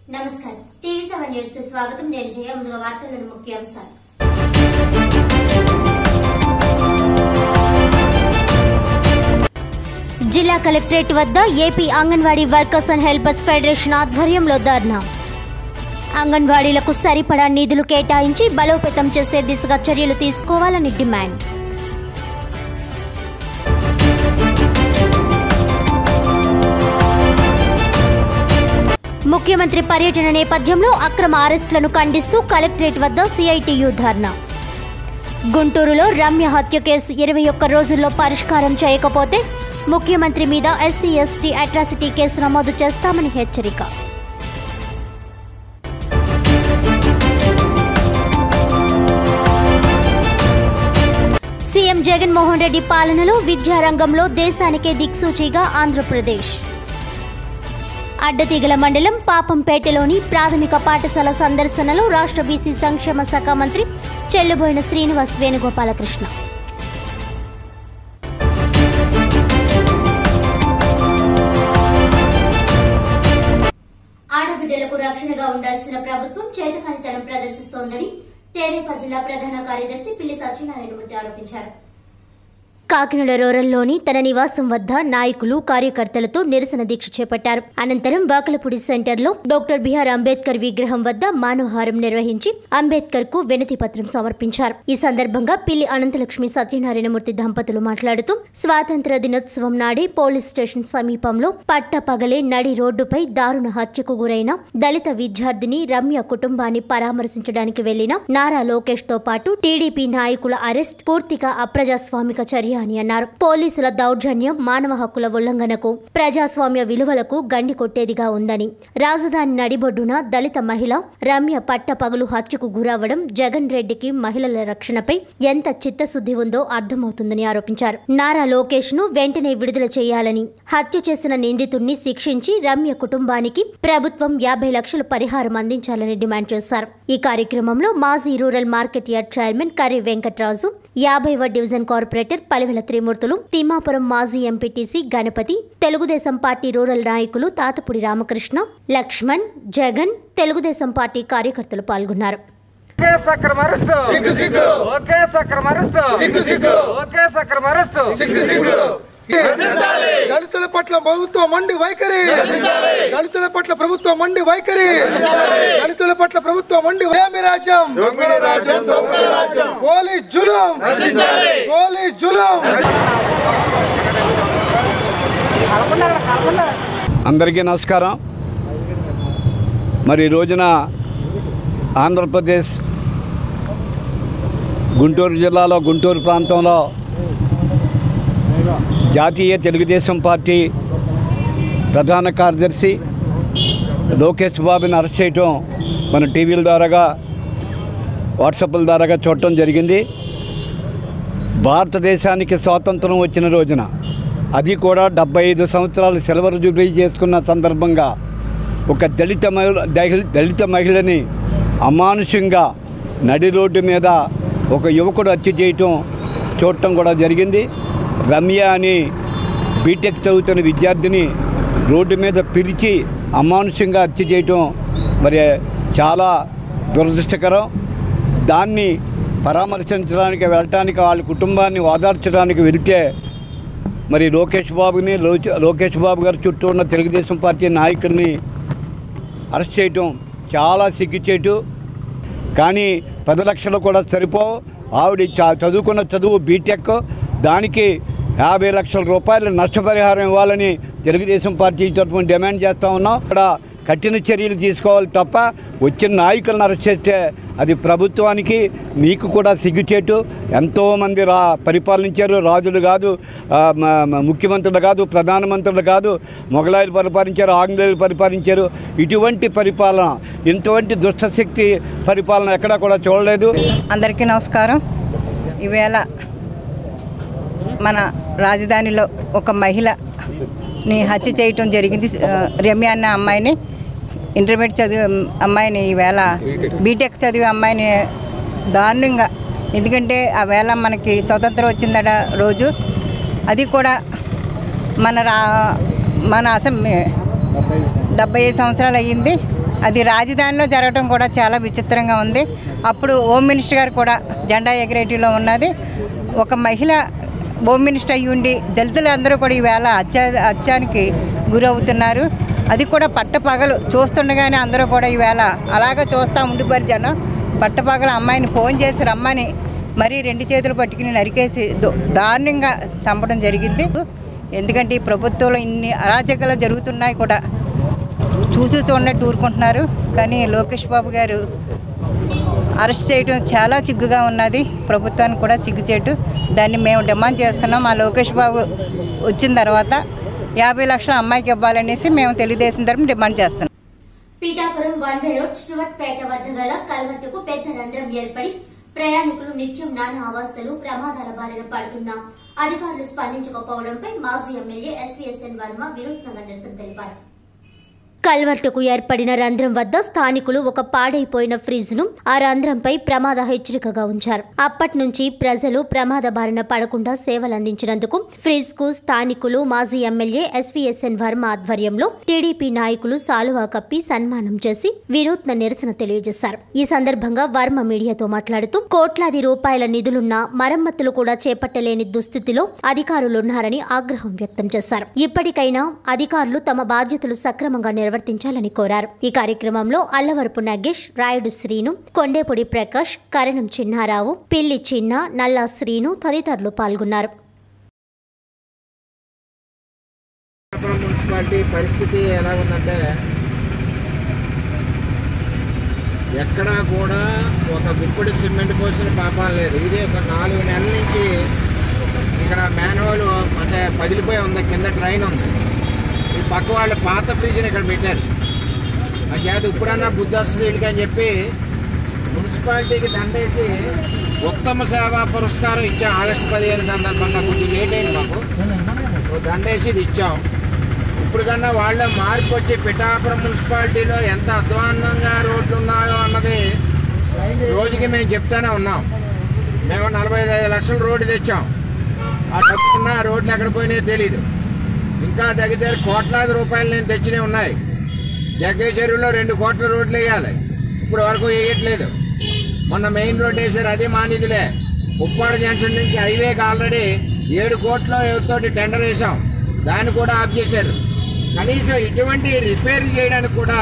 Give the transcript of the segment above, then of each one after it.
నమస్కారం TV seven news కి స్వాగతం నేను జయ ముందుగా వార్తలను ముఖ్యాంశాలు జిల్లా కలెక్టరేట్ వద్ద AP anganwadi workers and helpers federation ఆధ్వర్యంలో ధర్నా అంగన్వాడీలకు సరిపడా నిధులు కేటాయించి బలోపేతం చేసే దిశగా చర్యలు తీసుకోవాలని డిమాండ్ ముఖ్యమంత్రి పర్యటన నేపథ్యంలో అక్రమ అరెస్టులను ఖండిస్తూ కలెక్టరేట్ వద్ద సిఐటియు ధర్నా గుంటూరులో రమ్య హత్య కేసు ఇరవై ఒక్క రోజుల్లో పరిష్కారం చేయకపోతే ముఖ్యమంత్రి మీద ఎస్సీ ఎస్టీ అట్రాసిటీ కేసు నమోదు చేస్తామని హెచ్చరిక సీఎం జగన్మోహన్ రెడ్డి పాలనలో విద్యారంగంలో దేశానికే దిక్సూచిగా ఆంధ్రప్రదేశ్ అడ్డతీగల మండలం పాపంపేటలోని ప్రాథమిక పాఠశాల సందర్శనలో రాష్ట్ర బీసీ సంక్షేమ శాఖ మంత్రి చెల్లుబోయిన శ్రీనివాస్ వేణుగోపాలకృష్ణ ఆడబిడ్డలకు రక్షణగా ఉండాల్సిన ప్రభుత్వం చేతకానితనం ప్రదర్శిస్తోందని తేదేపా జిల్లా ప్రధాన కార్యదర్శి పిల్లి సత్యనారాయణమూర్తి ఆరోపించారు కాకినాడ రూరల్లోని తన నివాసం వద్ద నాయకులు కార్యకర్తలతో నిరసన దీక్ష చేపట్టారు అనంతరం వాకలపూడి సెంటర్లో డాక్టర్ బిఆర్ అంబేద్కర్ విగ్రహం వద్ద మానవహారం నిర్వహించి అంబేద్కర్ కు వినతి పత్రం సమర్పించారు ఈ సందర్భంగా పిల్లి అనంతలక్ష్మి సత్యనారాయణమూర్తి దంపతులు మాట్లాడుతూ స్వాతంత్ర దినోత్సవం నాడే పోలీస్ స్టేషన్ సమీపంలో పట్ట పగలే నడి రోడ్డుపై దారుణ హత్యకు గురైన దళిత విద్యార్థిని రమ్య కుటుంబాన్ని పరామర్శించడానికి వెళ్లిన నారా లోకేష్ తో పాటు టీడీపీ నాయకుల అరెస్ట్ పూర్తిగా అప్రజాస్వామిక చర్య అని అన్నారు పోలీసుల దౌర్జన్యం మానవ హక్కుల ఉల్లంఘనకు ప్రజాస్వామ్య విలువలకు గండి కొట్టేదిగా ఉందని రాజధాని నడిబొడ్డున దళిత మహిళ రమ్య పట్టపగలు హత్యకు గురవ్వడం జగన్ రెడ్డికి మహిళల రక్షణపై ఎంత చిత్తశుద్ధి ఉందో అర్థమవుతుందని ఆరోపించారు నారా లోకేష్ ను వెంటనే విడుదల చేయాలని హత్య చేసిన నిందితుడిని శిక్షించి రమ్య కుటుంబానికి ప్రభుత్వం యాభై లక్షల పరిహారం అందించాలని డిమాండ్ చేశారు ఈ కార్యక్రమంలో మాజీ rural market yard chairman Karri Venkatraju యాభైవ డివిజన్ కార్పొరేటర్ పలివెల త్రిమూర్తులు తిమ్మాపురం మాజీ MPTC Ganapati Telugu Desam party rural నాయకులు తాతపుడి రామకృష్ణ లక్ష్మణ్ జగన్ తెలుగుదేశం పార్టీ కార్యకర్తలు పాల్గొన్నారు ఒకే సక్రమ అరెస్ట్ సిగ్గు సిగ్గు ఒకే సక్రమ అరెస్ట్ సిగ్గు సిగ్గు ఒకే సక్రమ అరెస్ట్ సిగ్గు సిగ్గు దళితుల పట్ల ప్రభుత్వం మండి వైఖరి దళితుల పట్ల ప్రభుత్వం మండి వైఖరి దళితుల పట్ల ప్రభుత్వం మండి ఏమి రాజ్యం దొంగల రాజ్యం దొంగల రాజ్యం పోలీస్ జులుం పోలీస్ జులుం అందరికీ నమస్కారం మరి ఈ రోజున ఆంధ్రప్రదేశ్ గుంటూరు జిల్లాలో గుంటూరు ప్రాంతంలో జాతీయ తెలుగుదేశం పార్టీ ప్రధాన కార్యదర్శి లోకేష్ బాబుని అరెస్ట్ చేయటం మన టీవీల ద్వారాగా వాట్సాప్ల ద్వారాగా చూడటం జరిగింది భారతదేశానికి స్వాతంత్రం వచ్చిన రోజున అది కూడా డెబ్బై ఐదు సంవత్సరాలు సిల్వర్ జూబ్లీ చేసుకున్న సందర్భంగా ఒక దళిత మహిళ దళి- దళిత మహిళని అమానుషంగా నడి రోడ్డు మీద ఒక యువకుడు హత్య చేయటం చూడటం కూడా జరిగింది రమ్య అని బీటెక్ చదువుతున్న విద్యార్థిని రోడ్డు మీద పిలిచి అమానుషంగా హత్య చేయటం మరి చాలా దురదృష్టకరం దాన్ని పరామర్శించడానికి వెళ్ళటానికి వాళ్ళ కుటుంబాన్ని ఓదార్చడానికి వెళితే మరి లోకేష్ బాబుని లోచ- లోకేష్ బాబు గారి చుట్టూ ఉన్న తెలుగుదేశం పార్టీ నాయకుల్ని అరెస్ట్ చేయటం చాలా సిగ్గుచేటు కానీ పది లక్షలు కూడా సరిపోవు ఆవిడ చ- చదువుకున్న చదువు బీటెక్ దానికి యాభై లక్షల రూపాయలు నష్టపరిహారం ఇవ్వాలని తెలుగుదేశం పార్టీ తరఫున డిమాండ్ చేస్తూ ఉన్నాం ఇక్కడ కఠిన చర్యలు తీసుకోవాలి తప్ప వచ్చిన నాయకులను అరెస్ట్ చేస్తే అది ప్రభుత్వానికి మీకు కూడా సిగ్గుచేటు ఎంతోమంది రా పరిపాలించారు రాజులు కాదు ఆ, మ- మ- ముఖ్యమంత్రులు కాదు ప్రధానమంత్రులు కాదు మొఘలాయులు పరిపాలించారు ఆంగ్లేయులు పరిపాలించారు ఇటువంటి పరిపాలన ఇటువంటి దుష్టశక్తి పరిపాలన ఎక్కడా కూడా చూడలేదు అందరికీ నమస్కారం ఈవేళ మన రాజధానిలో ఒక మహిళని హత్య చేయటం జరిగింది ఆ, రమ్య అన్న అమ్మాయిని ఇంటర్మీడియట్ చదివే అమ్మాయిని ఈవేళ బీటెక్ చదివే అమ్మాయిని దారుణంగా ఎందుకంటే ఆ వేళ మనకి స్వతంత్రం వచ్చిందట రోజు అది కూడా మన రా మన అసెంబ్లీ డెబ్బై ఐదు సంవత్సరాలు అయ్యింది అది రాజధానిలో జరగడం కూడా చాలా విచిత్రంగా ఉంది అప్పుడు హోమ్ మినిస్టర్ గారు కూడా జెండా ఎగరేటిలో ఉన్నది ఒక మహిళ హోమ్ మినిస్టర్ అయ్యి ఉండి దళితులందరూ కూడా ఈవేళ అత్యా అత్యానికి గురవుతున్నారు అది కూడా పట్టపగలు చూస్తుండగానే అందరూ కూడా ఈవేళ అలాగ చూస్తూ ఉండిపోయారు జనం పట్టపగలు అమ్మాయిని ఫోన్ చేసి రమ్మని మరీ రెండు చేతులు పట్టుకుని నరికేసి దో- దారుణంగా చంపడం జరిగింది ఎందుకంటే ఈ ప్రభుత్వంలో ఇన్ని అరాచకాలు జరుగుతున్నాయి కూడా చూసి చూడనట్టు ఊరుకుంటున్నారు కానీ లోకేష్ బాబు గారు అరెస్ట్ చేయడం చాలా సిగ్గుగా ఉన్నది ప్రభుత్వానికి కూడా సిగ్గుచేటు దాన్ని మేము డిమాండ్ చేస్తున్నాం మా లోకేష్ బాబు వచ్చిన తర్వాత యాభై లక్షల అమ్మాయికి ఇవ్వాలనేసి మేము తెలుగుదేశం తరఫున డిమాండ్ చేస్తున్నాం పీఠాపురం వన్ వే రోడ్ స్టువర్ట్పేట వద్ద గల కల్వర్టుకు పెద్ద రంధ్రం ఏర్పడి ప్రయాణికులు నిత్యం నానా అవస్థలు ప్రమాదాల బారిన పడుతున్నా అధికారులు స్పందించకపోవడంపై మాజీ ఎమ్మెల్యే ఎస్వీఎస్ఎన్ వర్మ వినూత్నంగా నిరసన తెలిపారు కల్వర్టుకు ఏర్పడిన రంధ్రం వద్ద స్థానికులు ఒక పాడైపోయిన ఫ్రిజ్ ను ఆ రంధ్రంపై ప్రమాద హెచ్చరికగా ఉంచారు అప్పటి నుంచి ప్రజలు ప్రమాద బారిన పడకుండా సేవలందించినందుకు ఫ్రిజ్ కు స్థానికులు మాజీ ఎమ్మెల్యే ఎస్వీఎస్ఎన్ వర్మ ఆధ్వర్యంలో టీడీపీ నాయకులు సాలువా కప్పి సన్మానం చేసి వినూత్న నిరసన తెలియజేశారు ఈ సందర్భంగా వర్మ మీడియాతో మాట్లాడుతూ కోట్లాది రూపాయల నిధులున్నా మరమ్మతులు కూడా చేపట్టలేని దుస్థితిలో అధికారులున్నారని ఆగ్రహం వ్యక్తం చేశారు ఇప్పటికైనా అధికారులు తమ బాధ్యతలు సక్రమంగా నిర్వర్తించాలని కోరారు ఈ కార్యక్రమంలో అల్లవరపు నగేష్ రాయుడు శ్రీను కొండేపొడి ప్రకాష్ కరణం చిన్నారావు పిల్లి చిన్న నల్లా శ్రీను తదితరులు పాల్గొన్నారు అనంతపురం మున్సిపాలిటీ పరిస్థితి ఎలా ఉందంటే ఎక్కడా కూడా ఒక గుప్పుడు సిమెంట్ పోసిన పాపాలు లేదు ఇది ఒక నాలుగు నెలల నుంచి ఇక్కడ మ్యాన్హోల్ అంటే పగిలిపోయి ఉంది కింద ట్రైన్ ఉంది ఈ పక్క వాళ్ళు పాత ఫ్రిడ్జ్ని ఇక్కడ పెట్టారు ఆ చేత ఇప్పుడన్నా బుద్ధి వస్తుంది వీళ్ళకి అని చెప్పి మున్సిపాలిటీకి దండేసి ఉత్తమ సేవా పురస్కారం ఇచ్చాం ఆగస్టు పదిహేను సందర్భంగా కొంచెం లేట్ అయింది మాకు ఓ దండేసి ఇది ఇచ్చాం ఇప్పుడు కన్నా వాళ్ళ మార్పు వచ్చి పిఠాపురం మున్సిపాలిటీలో ఎంత అధ్వాన్నంగా రోడ్లు ఉన్నాయో అన్నది రోజుకి మేము చెప్తానే ఉన్నాం మేము నలభై ఐదు లక్షల రోడ్డు తెచ్చాం ఆ డబ్బున్న ఆ రోడ్లు ఎక్కడ పోయినాయో తెలీదు ఇంకా దగ్గర దగ్గర కోట్లాది రూపాయలు నేను తెచ్చినవి ఉన్నాయి జగ్గయ్య చెరువులో రెండు కోట్ల రోడ్లు వేయాలి ఇప్పుడు వరకు వేయట్లేదు మొన్న మెయిన్ రోడ్ వేసారు అదే మానిదిలే ఉప్పాడ జంక్షన్ నుంచి హైవేకి ఆల్రెడీ ఏడు కోట్ల తోటి టెండర్ వేసాం దాన్ని కూడా ఆఫ్ చేశారు కనీసం ఇటువంటి రిపేర్ చేయడానికి కూడా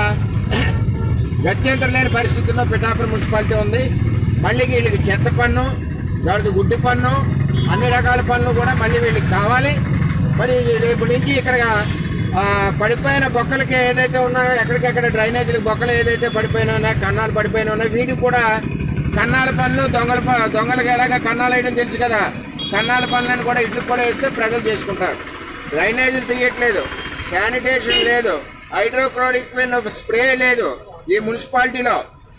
గత్యంతరం లేని పరిస్థితుల్లో పిఠాపురం మున్సిపాలిటీ ఉంది మళ్ళీ వీళ్ళకి చెత్త పన్ను తర్వాత గుడ్డి పన్ను అన్ని రకాల పనులు కూడా మళ్ళీ వీళ్ళకి కావాలి మరి రేపు నుంచి ఇక్కడ ఆ, పడిపోయిన బొక్కలకి ఏదైతే ఉన్నాయో ఎక్కడికెక్కడ డ్రైనేజీలకు బొక్కలు ఏదైతే పడిపోయినా ఉన్నాయో, కన్నాలు పడిపోయినా ఉన్నాయి వీటికి కూడా కన్నాల పనులు దొంగల ప- దొంగలకి ఎలాగా కన్నాలు వేయడం తెలుసు కదా కన్నాల పనులను కూడా ఇట్లు కూడా వేస్తే ప్రజలు చేసుకుంటారు డ్రైనేజీలు తీయట్లేదు శానిటేషన్ లేదు హైడ్రోక్లోరిక్ స్ప్రే లేదు ఈ మున్సిపాలిటీలో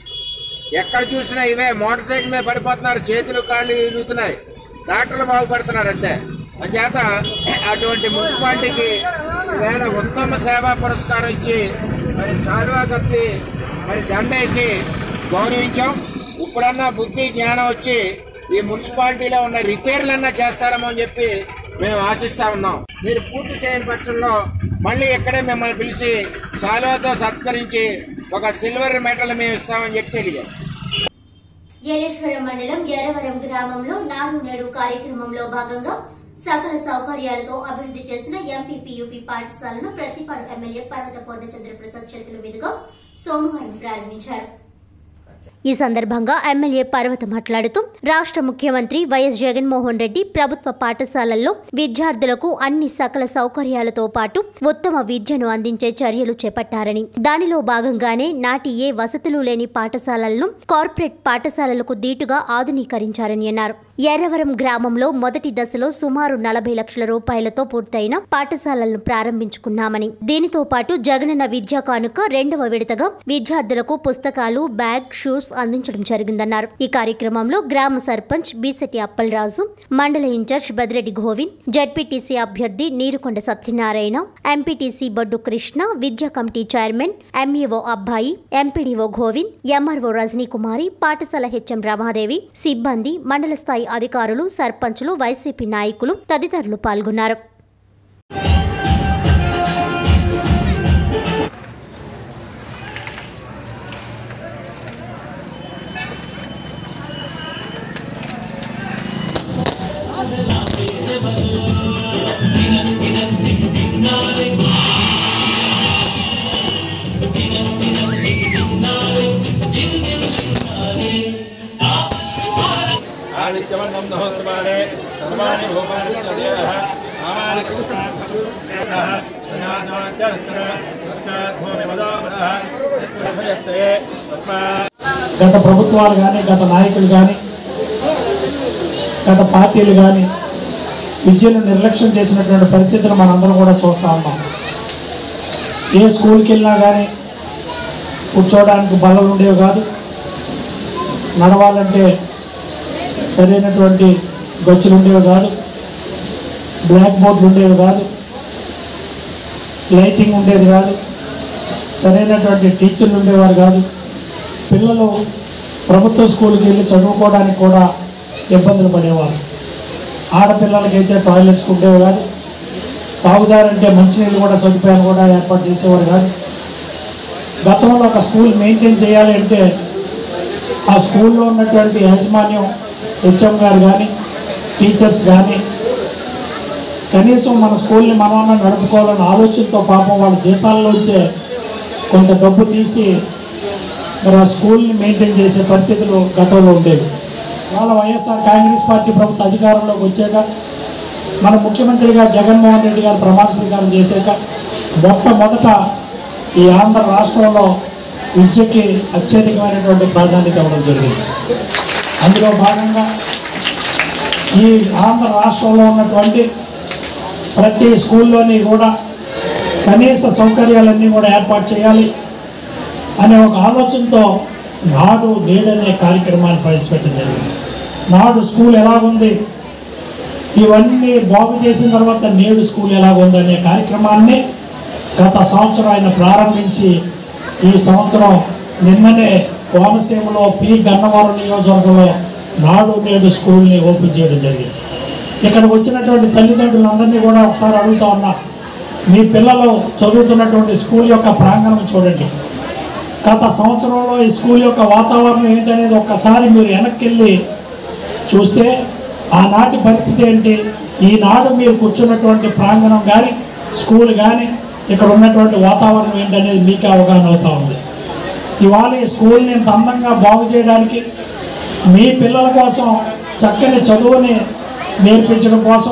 ఎక్కడ చూసినా ఇవే మోటార్ సైకిల్ మీద పడిపోతున్నారు చేతులు కాళ్ళు ఇరుగుతున్నాయి డాక్టర్లు బాగుపడుతున్నారు అంతే అంచేత అటువంటి మున్సిపాలిటీకి వేల ఉత్తమ సేవా పురస్కారం ఇచ్చి మరి సాల్వా కప్పి మరి దండేసి గౌరవించాం ఇప్పుడన్నా బుద్ధి జ్ఞానం వచ్చి ఈ మున్సిపాలిటీలో ఉన్న రిపేర్లన్నా చేస్తారేమో అని చెప్పి మేము ఆశిస్తా ఉన్నాం మీరు పూర్తి చేయని పక్షంలో మళ్ళీ ఇక్కడే మిమ్మల్ని పిలిచి సాల్వాతో సత్కరించి ఒక సిల్వర్ మెడల్ మేము ఇస్తామని చెప్పి తెలియజేస్తాం ఏలేశ్వరం మండలం ఎర్రవరం గ్రామంలో నాడు నేడు కార్యక్రమంలో భాగంగా సకల సౌకర్యాలతో అభివృద్ధి చేసిన ఎంపీపీయూపీ పాఠశాలను ప్రతిపాడు ఎమ్మెల్యే పర్వత పూర్ణచంద్ర ప్రసాద్ చేతుల మీదుగా సోమవారం ప్రారంభించారు ఈ సందర్భంగా ఎమ్మెల్యే పర్వత మాట్లాడుతూ రాష్ట్ర ముఖ్యమంత్రి వైఎస్ జగన్మోహన్ రెడ్డి ప్రభుత్వ పాఠశాలల్లో విద్యార్థులకు అన్ని సకల సౌకర్యాలతో పాటు ఉత్తమ విద్యను అందించే చర్యలు చేపట్టారని దానిలో భాగంగానే నాటి ఏ వసతులు లేని పాఠశాలలను కార్పొరేట్ పాఠశాలలకు దీటుగా ఆధునీకరించారని అన్నారు ఎర్రవరం గ్రామంలో మొదటి దశలో సుమారు నలభై లక్షల రూపాయలతో పూర్తయిన పాఠశాలలను ప్రారంభించుకున్నామని దీనితో పాటు జగనన్న విద్యా కానుక రెండవ విడతగా విద్యార్థులకు పుస్తకాలు బ్యాగ్ షూస్ అందించడం జరిగిందన్నారు ఈ కార్యక్రమంలో గ్రామ సర్పంచ్ బీసెటి అప్పలరాజు మండల ఇన్ఛార్జ్ బదిరెడ్డి గోవింద్ జడ్పీటీసీ అభ్యర్థి నీరుకొండ సత్యనారాయణ ఎంపీటీసీ బొడ్డు కృష్ణ విద్యా committee chairman MEO Abbai MPDO Govind MRO Rajanikumari పాఠశాల హెచ్ఎం రమాదేవి సిబ్బంది మండల స్థాయి అధికారులు సర్పంచులు వైసీపీ నాయకులు తదితరులు పాల్గొన్నారు ఆదిత్యవర్ణం నమస్తమానే సర్వాణి భూపాని తదేవః నామాని గత ప్రభుత్వాలు కానీ గత నాయకులు కానీ గత పార్టీలు కానీ విద్యను నిర్లక్ష్యం చేసినటువంటి పరిస్థితులు మనందరం కూడా చూస్తూ ఉన్నాం ఏ స్కూల్కి వెళ్ళినా కానీ కూర్చోవడానికి బల్లలు ఉండేవి కాదు నడవాలంటే సరైనటువంటి గచ్చులు ఉండేవి కాదు బ్లాక్ బోర్డులు ఉండేవి కాదు లైటింగ్ ఉండేది కాదు సరైనటువంటి టీచర్లు ఉండేవారు కాదు పిల్లలు ప్రభుత్వ స్కూల్కి వెళ్ళి చదువుకోవడానికి కూడా ఇబ్బందులు పడేవారు ఆడపిల్లలకైతే టాయిలెట్స్ ఉండేవి కాదు తాగుదారంటే మంచినీళ్ళు కూడా సదుపాయాలు కూడా ఏర్పాటు చేసేవారు కాదు గతంలో ఒక స్కూల్ మెయింటైన్ చేయాలి అంటే ఆ స్కూల్లో ఉన్నటువంటి యాజమాన్యం హెచ్ఎం గారు కానీ టీచర్స్ కానీ కనీసం మన స్కూల్ని మనమన్నా నడుపుకోవాలన్న ఆలోచనతో పాపం వాళ్ళ జీతాల్లోంచే కొంత డబ్బు తీసి మరి ఆ స్కూల్ని మెయింటైన్ చేసే పరిస్థితులు గతంలో ఉండేవి వాళ్ళ వైఎస్ఆర్ కాంగ్రెస్ పార్టీ ప్రభుత్వ అధికారంలోకి వచ్చాక మన ముఖ్యమంత్రిగా జగన్మోహన్ రెడ్డి గారు ప్రమాణ స్వీకారం చేశాక మొట్టమొదట ఈ ఆంధ్ర రాష్ట్రంలో విద్యకి అత్యధికమైనటువంటి ప్రాధాన్యత ఇవ్వడం జరిగింది అందులో భాగంగా ఈ ఆంధ్ర రాష్ట్రంలో ఉన్నటువంటి ప్రతి స్కూల్లోని కూడా కనీస సౌకర్యాలన్నీ కూడా ఏర్పాటు చేయాలి అనే ఒక ఆలోచనతో నాడు నేడనే కార్యక్రమాన్ని ప్రవేశపెట్టడం జరిగింది నాడు స్కూల్ ఎలాగుంది ఇవన్నీ బాగు చేసిన తర్వాత నేడు స్కూల్ ఎలాగుంది అనే కార్యక్రమాన్ని గత సంవత్సరం ఆయన ప్రారంభించి ఈ సంవత్సరం నిన్ననే కోనసీమలో పి గన్నవరం నియోజకవర్గంలో నాడు నేడు స్కూల్ని ఓపెన్ చేయడం జరిగింది ఇక్కడ వచ్చినటువంటి తల్లిదండ్రులందరినీ కూడా ఒకసారి అడుగుతా ఉన్నా మీ పిల్లలు చదువుతున్నటువంటి స్కూల్ యొక్క ప్రాంగణం చూడండి గత సంవత్సరంలో ఈ స్కూల్ యొక్క వాతావరణం ఏంటనేది ఒక్కసారి మీరు వెనక్కి వెళ్ళి చూస్తే ఆనాటి పరిస్థితి ఏంటి ఈనాడు మీరు కూర్చున్నటువంటి ప్రాంగణం కానీ స్కూల్ కానీ ఇక్కడ ఉన్నటువంటి వాతావరణం ఏంటనేది మీకే అవగాహన అవుతా ఉంది ఇవాళ ఈ స్కూల్ని ఇంత అందంగా బాగు చేయడానికి మీ పిల్లల కోసం చక్కని చదువుని నేర్పించడం కోసం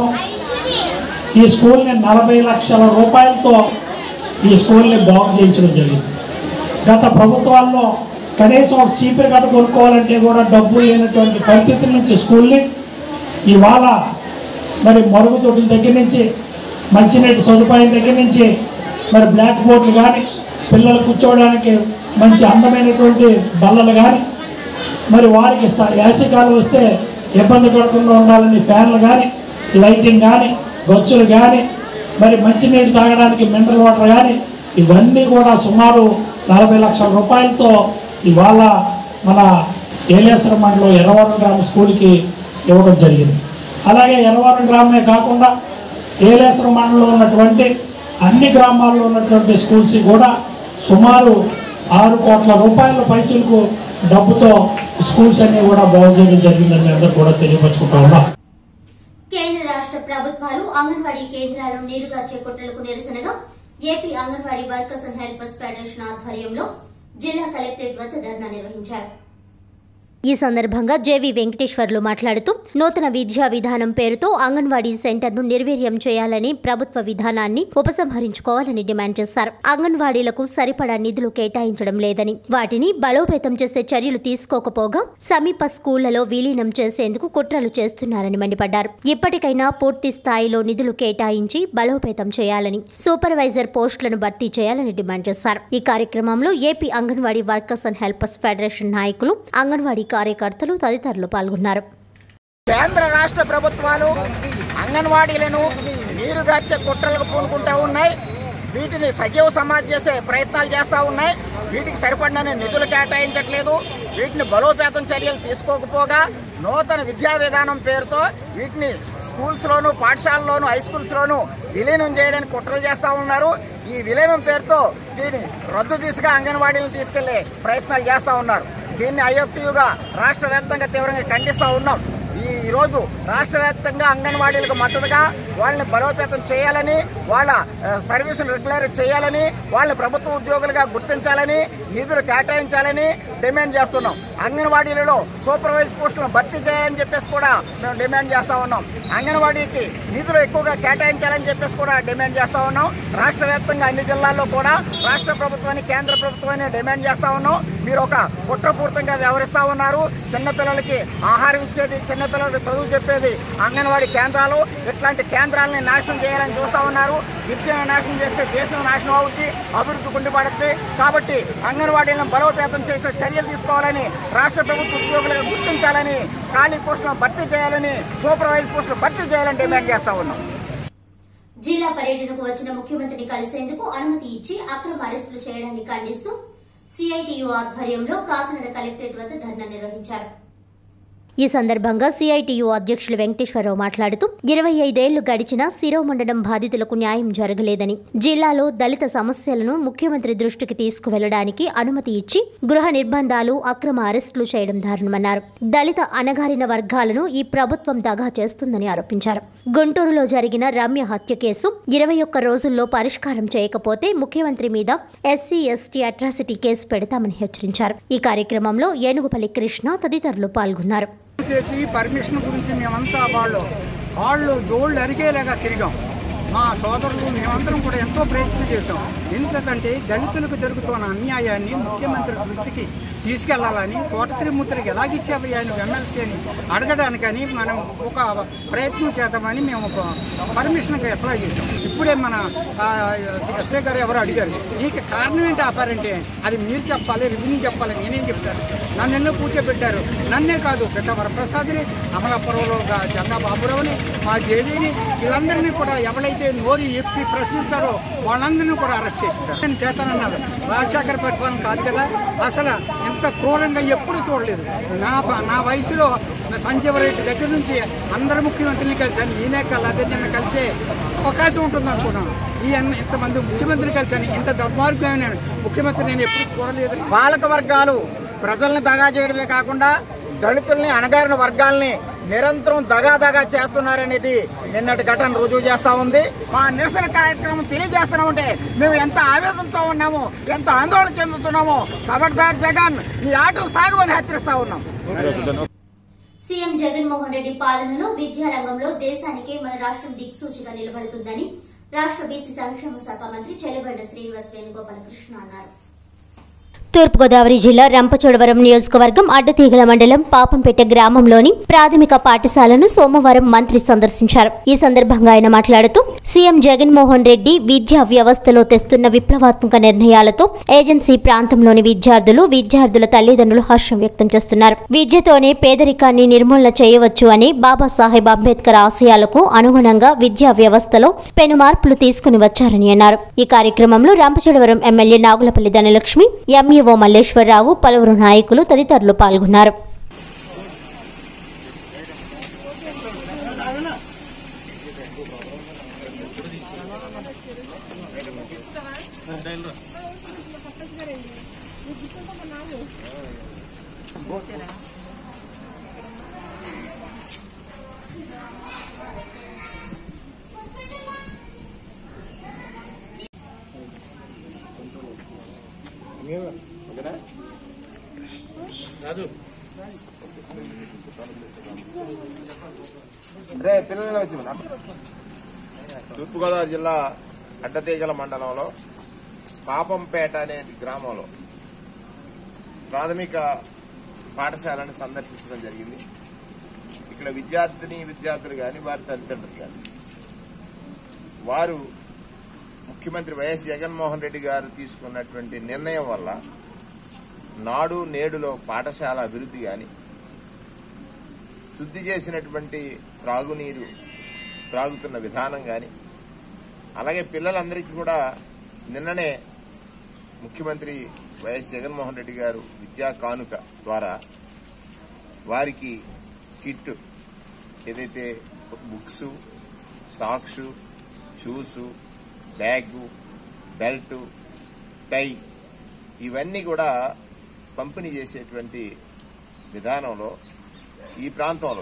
ఈ స్కూల్ని నలభై లక్షల రూపాయలతో ఈ స్కూల్ని బాగు చేయించడం జరిగింది గత ప్రభుత్వాల్లో కనీసం ఒక చీపురు కట్ట కొనుక్కోవాలంటే కూడా డబ్బు లేనటువంటి పరిస్థితుల నుంచి స్కూల్ని ఇవాళ మరి మరుగుదొడ్ల దగ్గర నుంచి మంచినీటి సదుపాయం దగ్గర నుంచి మరి బ్లాక్ బోర్డులు కానీ పిల్లలు కూర్చోవడానికి మంచి అందమైనటువంటి బల్లలు కానీ మరి వారికి స- వేసవికాలం వస్తే ఇబ్బంది పడకుండా ఉండాలని ఫ్యాన్లు కానీ లైటింగ్ కానీ గొచ్చులు కానీ మరి మంచినీళ్ళు తాగడానికి మినరల్ వాటర్ కానీ ఇవన్నీ కూడా సుమారు నలభై లక్షల రూపాయలతో ఇవాళ మన ఏలేశ్వరం మండలం ఎర్రవరం గ్రామ స్కూల్కి ఇవ్వడం జరిగింది అలాగే ఎర్రవరం గ్రామమే కాకుండా ఏలేశ్వరం మండలంలో ఉన్నటువంటి అన్ని గ్రామాల్లో ఉన్నటువంటి స్కూల్స్ కూడా సుమారు ఆరు కోట్ల రూపాయల పైచులకు డబ్బుతో స్కూల్స్ అన్ని కూడా బాగు చేయడం జరిగిందని అందరూ కూడా తెలియపరచుకుంటా ఉన్నాం కేంద్ర రాష్ట్ర ప్రభుత్వాలు అంగన్వాడీ కేంద్రాలను నీరుగార్చే కుట్రలకు నిరసనగా AP anganwadi workers and helpers federation ఆధ్వర్యంలో జిల్లా కలెక్టరేట్ వద్ద ధర్నా నిర్వహించారు ఈ సందర్భంగా జేవి వెంకటేశ్వర్లు మాట్లాడుతూ నూతన విద్యా విధానం పేరుతో అంగన్వాడీ సెంటర్ను నిర్వీర్యం చేయాలని ప్రభుత్వ విధానాన్ని ఉపసంహరించుకోవాలని డిమాండ్ చేశారు అంగన్వాడీలకు సరిపడా నిధులు కేటాయించడం లేదని వాటిని బలోపేతం చేసే చర్యలు తీసుకోకపోగా సమీప స్కూళ్లలో విలీనం చేసేందుకు కుట్రలు చేస్తున్నారని మండిపడ్డారు ఇప్పటికైనా పూర్తి స్థాయిలో నిధులు కేటాయించి బలోపేతం చేయాలని సూపర్వైజర్ పోస్టులను భర్తీ చేయాలని డిమాండ్ చేశారు ఈ కార్యక్రమంలో AP anganwadi workers and helpers federation నాయకులు అంగన్వాడీ కార్యకర్తలు తదితరులు పాల్గొన్నారు కేంద్ర రాష్ట్ర ప్రభుత్వాలు అంగన్వాడీలను నీరుగార్చే కుట్రలకు పూనుకుంటా ఉన్నాయి వీటిని సజీవ సమాజ్ చేసే ప్రయత్నాలు చేస్తూ ఉన్నాయి వీటికి సరిపడిన నిధులు కేటాయించట్లేదు వీటిని బలోపేతం చర్యలు తీసుకోకపోగా నూతన విద్యా విధానం పేరుతో వీటిని స్కూల్స్లోను పాఠశాలలోను హై స్కూల్స్లోను విలీనం చేయడానికి కుట్రలు చేస్తూ ఉన్నారు ఈ విలీనం పేరుతో దీన్ని రద్దు దిశగా అంగన్వాడీలను తీసుకెళ్లే ప్రయత్నాలు చేస్తూ ఉన్నారు దీన్ని ఐఎఫ్టీయుగా రాష్ట్ర వ్యాప్తంగా తీవ్రంగా ఖండిస్తూ ఉన్నాం ఈ ఈరోజు రాష్ట్ర వ్యాప్తంగా అంగన్వాడీలకు మద్దతుగా వాళ్ళని బలోపేతం చేయాలని వాళ్ళ ఆ, సర్వీసును రెగ్యులర్ చేయాలని వాళ్ళని ప్రభుత్వ ఉద్యోగులుగా గుర్తించాలని నిధులు కేటాయించాలని డిమాండ్ చేస్తున్నాం అంగన్వాడీలలో సూపర్వైజ్ పోస్టులను భర్తీ చేయాలని చెప్పేసి కూడా మేము డిమాండ్ చేస్తా ఉన్నాం అంగన్వాడీకి నిధులు ఎక్కువగా కేటాయించాలని చెప్పేసి కూడా డిమాండ్ చేస్తా ఉన్నాం రాష్ట్ర వ్యాప్తంగా అన్ని జిల్లాల్లో కూడా రాష్ట్ర ప్రభుత్వాన్ని కేంద్ర ప్రభుత్వాన్ని డిమాండ్ చేస్తా ఉన్నాం మీరు ఒక కుట్రపూరితంగా వ్యవహరిస్తా ఉన్నారు చిన్నపిల్లలకి ఆహారం ఇచ్చేది చిన్నపిల్లలకి చదువు చెప్పేది అంగన్వాడీ కేంద్రాలు ఇట్లాంటి కేంద్రాలని నాశనం చేయాలని చూస్తా ఉన్నారు విద్యను నాశనం చేస్తే దేశం నాశనం అవుద్ది అభివృద్ధి కుండిపడుద్ది కాబట్టి అంగన్వాడీలను బలోపేతం చేసే చర్యలు తీసుకోవాలని రాష్ట్ర ప్రభుత్వ ఉద్యోగులుగా గుర్తించాలని ఖాళీ పోస్టులను భర్తీ చేయాలని సూపర్వైజ్ పోస్టులు భర్తీ చేయాలని డిమాండ్ చేస్తా ఉన్నాం జిల్లా పర్యటనకు వచ్చిన ముఖ్యమంత్రిని కలిసేందుకు అనుమతి ఇచ్చి అక్రమ అరెస్టులు చేయడాన్ని ఖండిస్తూ సిఐటియు ఆధ్వర్యంలో కాకినాడ కలెక్టరేట్ వద్ద ధర్నా నిర్వహించారు ఈ సందర్భంగా సిఐటియు అధ్యక్షులు వెంకటేశ్వరరావు మాట్లాడుతూ ఇరవై ఐదేళ్లు గడిచినా శిరోమండలం బాధితులకు న్యాయం జరగలేదని జిల్లాలో దళిత సమస్యలను ముఖ్యమంత్రి దృష్టికి తీసుకువెళ్లడానికి అనుమతి ఇచ్చి గృహ నిర్బంధాలు అక్రమ అరెస్టులు చేయడం దారుణమన్నారు దళిత అణగారిన వర్గాలను ఈ ప్రభుత్వం దగా చేస్తుందని ఆరోపించారు గుంటూరులో జరిగిన రమ్య హత్య కేసు ఇరవై ఒక్క రోజుల్లో పరిష్కారం చేయకపోతే ముఖ్యమంత్రి మీద ఎస్సీ ఎస్టీ అట్రాసిటీ కేసు పెడతామని హెచ్చరించారు ఈ కార్యక్రమంలో ఏనుగుపల్లి కృష్ణ తదితరులు పాల్గొన్నారు చేసి పర్మిషన్ గురించి మేమంతా వాళ్ళు వాళ్ళు జోళ్ళు అరిగేలాగా తిరిగాం మా సోదరులు మేమందరం కూడా ఎంతో ప్రయత్నం చేశాం ఎందుకంటే దళితులకు జరుగుతున్న అన్యాయాన్ని ముఖ్యమంత్రి దృష్టికి తీసుకెళ్లాలని తోట తిరుమూర్తికి ఎలాగిచ్చావయ్యా నువ్వు ఎమ్మెల్సీ అని అడగడానికని మనం ఒక ప్రయత్నం చేద్దామని మేము ఒక పర్మిషన్కి అప్లై చేసాం ఇప్పుడే మన ఎస్ఐ గారు ఎవరు అడిగారు నీకు కారణం ఏంటి ఆపారంటే అది మీరు చెప్పాలి రెవెన్యూ చెప్పాలి నేనేం చెప్తాను నన్ను ఎన్నో కూర్చోబెట్టారు నన్నే కాదు పెట్ట వరప్రసాద్ని అమలాపురంలో గా- జంగా బాబురావుని మా జేడీని వీళ్ళందరినీ కూడా ఎవరైతే నోరు ఎప్పి ప్రశ్నిస్తాడో వాళ్ళందరినీ కూడా అరెస్ట్ చేశారు నేను చేతానన్నాడు రాజశేఖర పరిపాలన కాదు కదా అసలు ఇంత క్రూరంగా ఎప్పుడు చూడలేదు నా ప- నా వయసులో సంజీవ రెడ్డి దగ్గర నుంచి అందరు ముఖ్యమంత్రిని కలిసాను ఈయనే కాదు అదే నిన్న కలిసే అవకాశం ఉంటుంది అనుకున్నాను ఈ అన్న- ఇంతమంది ముఖ్యమంత్రిని కలిసాను ఇంత దుర్మార్గమైన ముఖ్యమంత్రి నేను ఎప్పుడు చూడలేదు పాలక వర్గాలు ప్రజల్ని దగా చేయడమే కాకుండా దళితుల్ని అణగారిన వర్గాల్ని నిరంతరం దగా దగా చేస్తున్నారనేది నిన్నటి ఘటన రుజువు చేస్తా ఉంది మా నిరసన కార్యక్రమం తెలియజేస్తున్నామంటే మేము ఎంత ఆవేదనతో ఉన్నాము ఎంత ఆందోళన చెందుతున్నామో ఖబర్దార్ జగన్ నీ ఆటలు సాగమని హెచ్చరిస్తా ఉన్నాం సీఎం జగన్మోహన్ రెడ్డి పాలనలో విద్యారంగంలో దేశానికే మన రాష్ట్రం దిక్సూచిగా నిలబడుతుందని రాష్ట్ర బీసీ సంక్షేమ శాఖ మంత్రి చెలిబండ శ్రీనివాస్ వేణుగోపాలకృష్ణ అన్నారు తూర్పుగోదావరి జిల్లా రంపచోడవరం నియోజకవర్గం అడ్డతీగల మండలం పాపంపేట గ్రామంలోని ప్రాథమిక పాఠశాలను సోమవారం మంత్రి సందర్శించారు ఈ సందర్భంగా ఆయన మాట్లాడుతూ సీఎం జగన్మోహన్ రెడ్డి విద్యా వ్యవస్థలో తెస్తున్న విప్లవాత్మక నిర్ణయాలతో ఏజెన్సీ ప్రాంతంలోని విద్యార్థులు విద్యార్థుల తల్లిదండ్రులు హర్షం వ్యక్తం చేస్తున్నారు విద్యతోనే పేదరికాన్ని నిర్మూలన చేయవచ్చు అని బాబాసాహెబ్ అంబేద్కర్ ఆశయాలకు అనుగుణంగా విద్యా వ్యవస్థలో పెను మార్పులు తీసుకుని వచ్చారని అన్నారు ఈ కార్యక్రమంలో రంపచోడవరం ఎమ్మెల్యే నాగులపల్లి ధనలక్ష్మి ఎంఈఓ మల్లేశ్వరరావు పలువురు నాయకులు తదితరులు పాల్గొన్నారు రే పిల్లలు వచ్చి తూర్పుగోదావరి జిల్లా అడ్డతీగల మండలంలో పాపంపేట అనే గ్రామంలో ప్రాథమిక పాఠశాలను సందర్శించడం జరిగింది ఇక్కడ విద్యార్థిని విద్యార్థులు కానీ వారి తల్లిదండ్రులు కానీ వారు ముఖ్యమంత్రి వైఎస్ జగన్మోహన్ రెడ్డి గారు తీసుకున్నటువంటి నిర్ణయం వల్ల నాడు నేడులో పాఠశాల అభివృద్ధి కానీ శుద్ధి చేసినటువంటి త్రాగునీరు త్రాగుతున్న విధానం కానీ అలాగే పిల్లలందరికీ కూడా నిన్ననే ముఖ్యమంత్రి వైఎస్ జగన్మోహన్ రెడ్డి గారు విద్యా కానుక ద్వారా వారికి కిట్ ఏదైతే books socks shoes bag belt tie ఇవన్నీ కూడా పంపిణీ చేసేటువంటి విధానంలో ఈ ప్రాంతంలో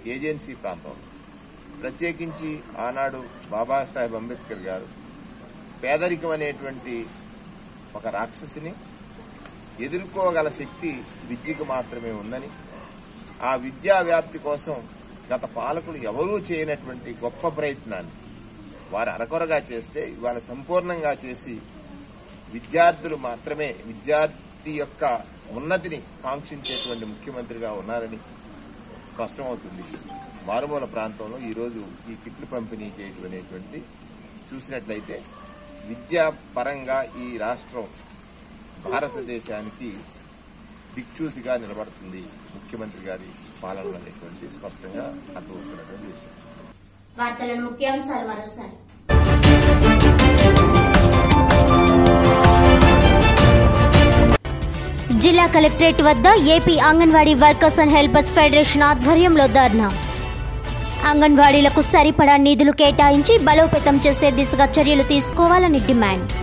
ఏజెన్సీ ప్రాంతంలో ప్రత్యేకించి ఆనాడు బాబాసాహెబ్ అంబేద్కర్ గారు పేదరికం అనేటువంటి ఒక రాక్షసిని ఎదుర్కోగల శక్తి విద్యకు మాత్రమే ఉందని ఆ విద్యా వ్యాప్తి కోసం గత పాలకులు ఎవరూ చేయనటువంటి గొప్ప ప్రయత్నాన్ని వారు అరకొరగా చేస్తే ఇవాళ సంపూర్ణంగా చేసి విద్యార్థులు మాత్రమే విద్యార్థి యొక్క ఉన్నతిని కాంక్షించేటువంటి ముఖ్యమంత్రిగా ఉన్నారని స్పష్టమవుతుంది మారుమూల ప్రాంతంలో ఈరోజు ఈ కిట్లు పంపిణీ చేయటం అనేటువంటి చూసినట్లయితే విద్యా పరంగా ఈ రాష్ట్రం భారతదేశానికి దిక్చూసిగా నిలబడుతుంది ముఖ్యమంత్రి గారి పాలనలో అనేటువంటి స్పష్టంగా అర్థమవుతున్నటువంటి విషయం వార్తలను ముఖ్యాంశాలు మరోసారి జిల్లా కలెక్టరేట్ వద్ద AP anganwadi workers and helpers federation ఆధ్వర్యంలో ధర్నా అంగన్వాడీలకు సరిపడా నిధులు కేటాయించి బలోపేతం చేసే దిశగా చర్యలు తీసుకోవాలని డిమాండ్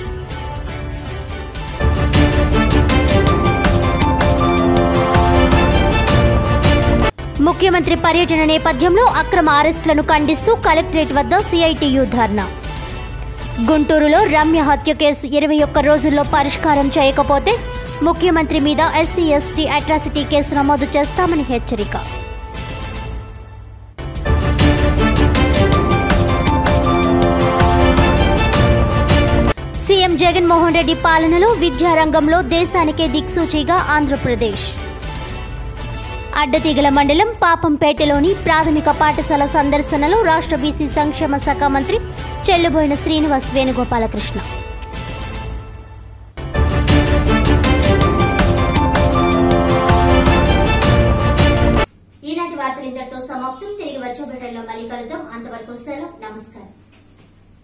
ముఖ్యమంత్రి పర్యటన నేపథ్యంలో అక్రమ అరెస్టులను ఖండిస్తూ కలెక్టరేట్ వద్ద సిఐటియు ధర్నా గుంటూరులో రమ్య హత్య కేసు ఇరవై ఒక్క రోజుల్లో పరిష్కారం చేయకపోతే ముఖ్యమంత్రి మీద ఎస్సీ ఎస్టీ అట్రాసిటీ కేసు నమోదు చేస్తామని హెచ్చరిక సీఎం జగన్మోహన్ రెడ్డి పాలనలో విద్యారంగంలో దేశానికే దిక్సూచిగా ఆంధ్రప్రదేశ్ అడ్డతీగల మండలం పాపంపేటలోని ప్రాథమిక పాఠశాల సందర్శనలో రాష్ట్ర బీసీ సంక్షేమ శాఖ మంత్రి చెల్లుబోయిన శ్రీనివాస్ వేణుగోపాలకృష్ణ ఈనాటి వార్తలు ఇంతటితో సమాప్తం తిరిగి వచ్చే బులెటిన్లో మళ్ళీ కలుద్దాం అంతవరకు సెలవు నమస్కారం